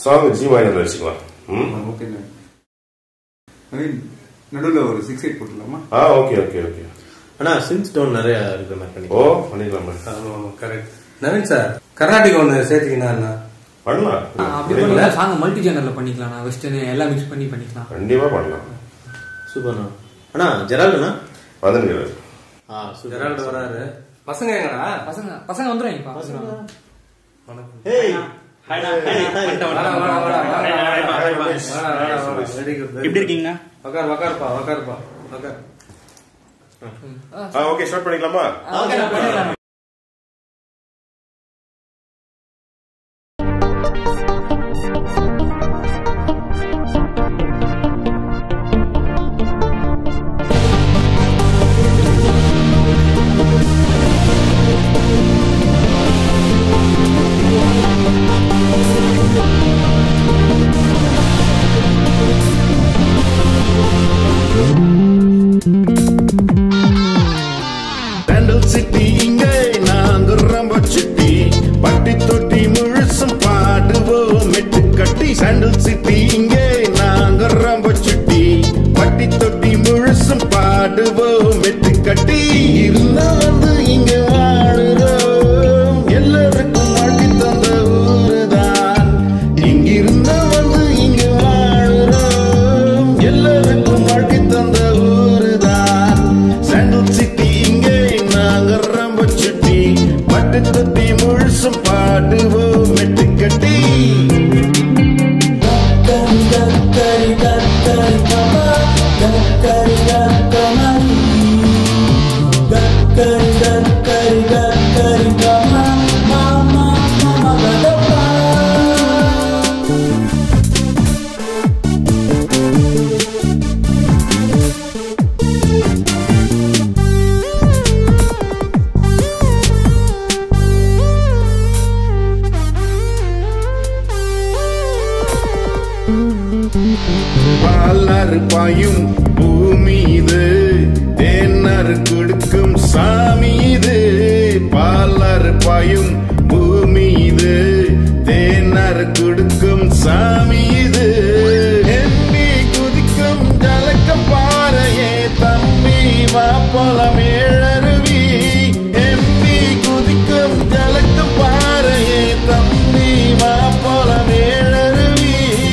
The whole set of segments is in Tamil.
சாங் ஜி மைனர்ல வச்சுக்கலாம் ம் ஓகே நவீன் நடுவில் ஒரு சிக்ஸ் எயிட் போட்டுடலாமா ஆ ஓகே ஓகே ஓகே ஆனா சின்ஸ் டோன் நிறைய இருக்கிற மாதிரி ஓ பண்ணிக்கலாம் பண்ணிக்கலாம் ஆமா கரெக்ட் நவீன் சார் கர்நாடிக் ஒன்று சேர்த்தீங்கன்னா என்ன பண்ணலாம் அப்படி பண்ணல சாங் மல்டி ஜேனர்ல பண்ணிக்கலாம் நான் வெஸ்டர்ன் எல்லாம் மிக்ஸ் பண்ணி பண்ணிக்கலாம் கண்டிப்பா பண்ணலாம் சூப்பர்ண்ணா அண்ணா ஜெரால்டுண்ணா வந்துருக்கிறார் ஆ சூப்பர் ஜெரால்டு வராரு பசங்க எங்கடா பசங்க பசங்க வந்துடுவாங்கப்பா வந்துடுவாங்க ஹேய் வாடா, வாடா, வாடா, வாடா, வாடா, வாடா, வாடா. Very good, very எப்படி good. இருக்கீங்கண்ணா உக்கார் உக்கார்ப்பா உக்கார்ப்பா உக்கார் ஆ ஓகே ஸ்டார்ட் பண்ணிக்கலாமா ஓகே நான் பண்ணிடலாம் சாண்டல் சிட்டி இங்கே நாங்க ரொம்ப சிட்டி பட்டி தொட்டி முழுசும் பாடுவோம் மெட்டு கட்டி சாண்டல் சிட்டி இங்கே நாங்க ரொம்ப சிட்டி பட்டி தொட்டி முழுசும் பாடுவோம் மெட்டு கட்டி இருந்தா வந்து இங்க வாழுறோம் எல்லாருக்கும் வாழ்க்கை தந்த ஊருதான் இங்கிருந்தா வந்து இங்க வாழுறோம் எல்லாருக்கும் வாழ்க்கை தந்த ஊருதான் சாண்டல் சிட்டி இங்கே நாங்க ரொம்ப சுட்டி பட்டு தொட்டி முழுசும் பாடுவோம் மெட்டு கட்டி பாலாறு பாயும் பூமி இது தேனாறு கொடுக்கும் சாமி இது பாலாறு பாயும் பூமி இது தேனாறு கொடுக்கும் சாமி இது எம்பி குதிக்கும் ஜலக்கம் பாறையே தம்பி மாப்பழம் ஏழருவி எம்பி குதிக்கும் ஜலக்கம் பாறையே தம்பி மாப்பழம் ஏழருவி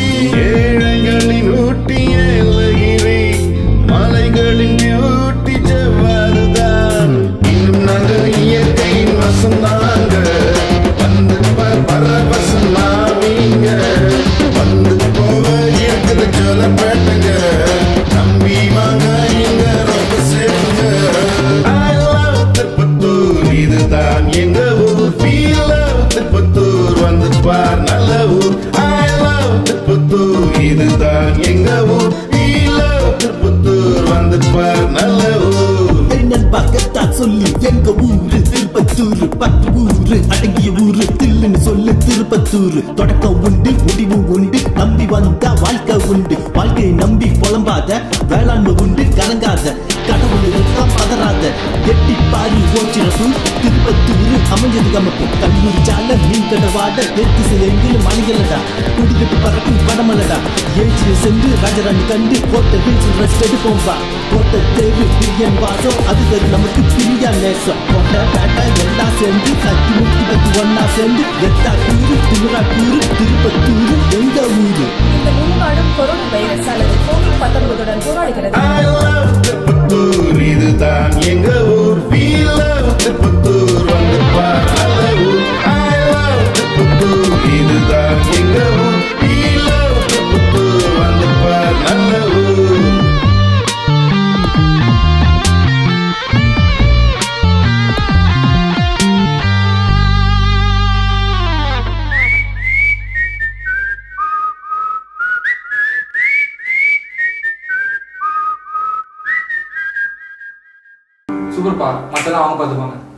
ஏழைகளின் ஊட்டி ஏலகிரி மலைகளின் பியூட்டி ஜவ்வாறுதான் இன்னும் நாங்கள் இயற்கையின் வசம் தாங்க வந்து பார் பரவசம் நாவீங்க வந்து போக இருக்குது சொல்ல பேட்டுங்க நம்பி வாங்க இங்க ரொம்ப சேருங்க I love திருப்பத்தூர் இதுதான் எங்க ஊர் feel love திருப்பத்தூர் வந்து பார் நல்ல ஊர் I love திருப்பத்தூர் இதுதான் எங்க ஊர் feel love திருப்பத்தூர் வந்து பார் நல்ல ஊர் பக்கத்தான் சொல்லி எங்க ஊரு திருப்பத்தூர் பத்து ஊரு அடங்கிய ஊரு தில்லுன்னு சொல்லு திருப்பத்தூர் தொடக்கம் உண்டு முடிவு உண்டு நம்பி வந்தா வாழ்க்கை உண்டு வாழ்க்கையை நம்பி புலம்பாத வேளாண்மை உண்டு கலங்காத கடவுள் இருக்கா பதறாத எட்டி பாரி ஓச்சிறப்பு திருப்பத்தூர் அமைஞ்சது கமப்பு கல்லூரி சால மீன் கடவாட தெற்கு எங்கிலும் மலைகளடா குடிக்கட்டு பறக்கும் படமலடா ஏஜியை சென்று ராஜராணி கண்டு கோட்டை ஹில்ஸ் ரெஸ்ட் எடுப்போம் வா கோட்டை தேவி பிரியன் வாசம் அது அது நமக்கு பிரியா நேசம் கோட்டை பேட்டை எல்லாம் சேர்ந்து சக்தி முக்தி பத்தி ஒன்னா சேர்ந்து எட்டா கூறு திமிரா கூறு திருப்பத்தூர் எங்க ஊரு இந்த முன்வாழும் கொரோனா வைரஸ் அல்லது கோவிட் பத்தொன்பதுடன் போராடுகிறது I love திருப்பத்தூர் இதுதான் எங்க ஊர் feel love திருப்பத்தூர் வந்து பார் நல்ல ஊர் I love திருப்பத்தூர் இதுதான் எங்க ஊர் feel love திருப்பத்தூர் வந்து பார் நல்ல ஊர் சூப்பர்ப்பா மத்தெல்லாம் அவங்க பார்த்துப்பாங்க